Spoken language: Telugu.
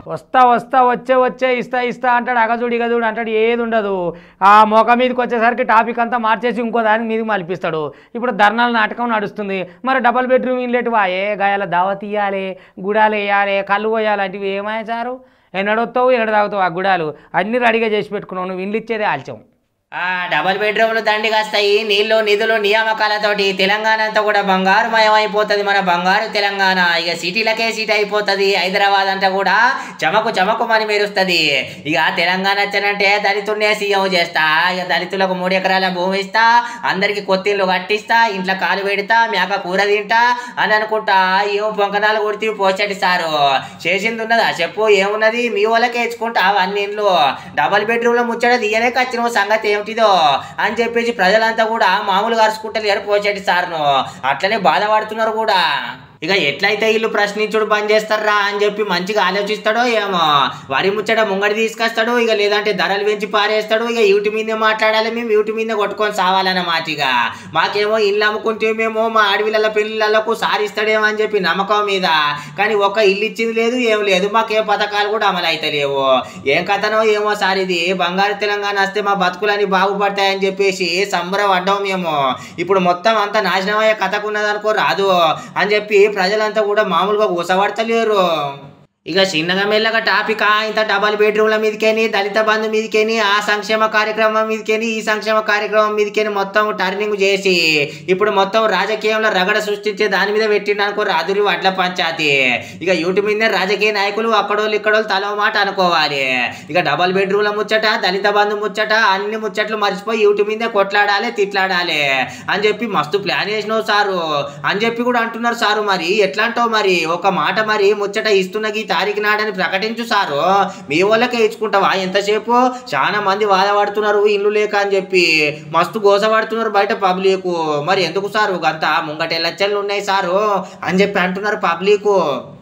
వస్తా వస్తా వచ్చే వచ్చే ఇస్తా ఇస్తా అంటాడు అగజుడు ఇగజుడు అంటాడు ఏది ఉండదు ఆ మొఖ మీదకి వచ్చేసరికి టాపిక్ అంతా మార్చేసి ఇంకో దాని మీదకి మలిపిస్తాడు ఇప్పుడు ధర్నాల నాటకం నడుస్తుంది మరి డబల్ బెడ్రూమ్ ఇన్లెట్ వాయే గాయాల దావత్ ఇయ్యాలి గుడాలు వేయాలి కళ్ళు పోయాలి లాంటివి ఏమయ్యా సారు ఎన్నడొస్తావు ఎన్నడ తాగుతావు ఆ గుడాలు అన్ని రెడీగా చేసి పెట్టుకున్నావు నువ్వు ఇల్లు ఇచ్చేదే ఆల్చం ఆ డబల్ బెడ్రూమ్లు దండిగాస్తాయి నీళ్లు నిధులు నియామకాలతోటి తెలంగాణ అంతా కూడా బంగారుమయం అయిపోతుంది మన బంగారు తెలంగాణ ఇక సిటీలకే సీట్ అయిపోతుంది హైదరాబాద్ అంతా కూడా చమకు చమకు మని మెరుస్తుంది ఇక తెలంగాణ వచ్చానంటే దళితుడినే సీఎం చేస్తా ఇక దళితులకు మూడు ఎకరాల భూమి ఇస్తా అందరికి కొత్తిళ్ళు కట్టిస్తా ఇంట్లో కాలు పెడతా మేక కూర తింటా అని అనుకుంటా ఏం పొంకనాలు కొడితే పోచటి సారు చేసింది ఉన్నదా చెప్పు ఏమున్నది మీ వాళ్ళకే ఇచ్చుకుంటా అన్ని ఇండ్లు డబల్ బెడ్రూమ్ లో ముచ్చట తీయనే కచ్చిన సంగతి ఏమిటిదో అని చెప్పేసి ప్రజలంతా కూడా మామూలుగా అరుచుకుంటారు పోచేటి సార్ను అట్లనే బాధపడుతున్నారు కూడా ఇక ఎట్లయితే వీళ్ళు ప్రశ్నించుడు బంద్ చేస్తారా అని చెప్పి మంచిగా ఆలోచిస్తాడో ఏమో వరి ముచ్చట ముంగడి తీసుకొస్తాడు ఇక లేదంటే ధరలు పెంచి పారేస్తాడు ఇక వీటి మీదే మాట్లాడాలి మేము వీటి మీదే కొట్టుకొని సావాలన్నమాట ఇక మాకేమో ఇల్లు అమ్ముకుంటే మేము మా అడవిల పెళ్ళిళ్ళకు సారిస్తాడేమో అని చెప్పి నమ్మకం మీద కానీ ఒక్క ఇల్లు ఇచ్చింది లేదు ఏం లేదు మాకే పథకాలు కూడా అమలు అయితే లేవు ఏం కథనో ఏమో సార్ ఇది బంగారు తెలంగాణ వస్తే మా బతుకులని బాగుపడతాయని చెప్పేసి సంబరపడ్డాం మేము ఇప్పుడు మొత్తం అంతా నాశనం అయ్యే కథకున్నదనుకో రాదు అని చెప్పి ప్రజలంతా కూడా మామూలుగా ఊసపడతలేరు ఇక చిన్నగా మెల్లగా టాపిక్ ఇంత డబల్ బెడ్రూమ్ల మీదకేని దళిత బంధు మీదకేని ఆ సంక్షేమ కార్యక్రమం మీదకేని ఈ సంక్షేమ కార్యక్రమం మీదకేని మొత్తం టర్నింగ్ చేసి ఇప్పుడు మొత్తం రాజకీయంలో రగడ సృష్టించే దాని మీద పెట్టిండు అనుకో రాదురి వడ్ల పంచాయతీ ఇక యూట్యూబ్ మీదనే రాజకీయ నాయకులు అక్కడోళ్ళు ఇక్కడోళ్ళు తల ఓ మాట అనుకోవాలి ఇక డబల్ బెడ్రూమ్ల ముచ్చట దళిత బంధు ముచ్చట అన్ని ముచ్చట్లు మర్చిపోయి యూట్యూబ్ మీదే కొట్లాడాలి తిట్లాడాలి అని చెప్పి మస్తు ప్లాన్ చేసినావు సారు అని చెప్పి కూడా అంటున్నారు సారు మరి ఎట్లా అంటావు మరి ఒక మాట మరి ముచ్చట ఇస్తున్న ఈ తారీఖు నాడని ప్రకటించు సారు మీ వాళ్ళకే ఇచ్చుకుంటావా ఎంతసేపు చాలా మంది బాధపడుతున్నారు ఇల్లు లేక అని చెప్పి మస్తు గోసపడుతున్నారు బయట పబ్లిక్ మరి ఎందుకు సారు గంత ముంగట లచ్చలు ఉన్నాయి సారు అని చెప్పి అంటున్నారు పబ్లిక్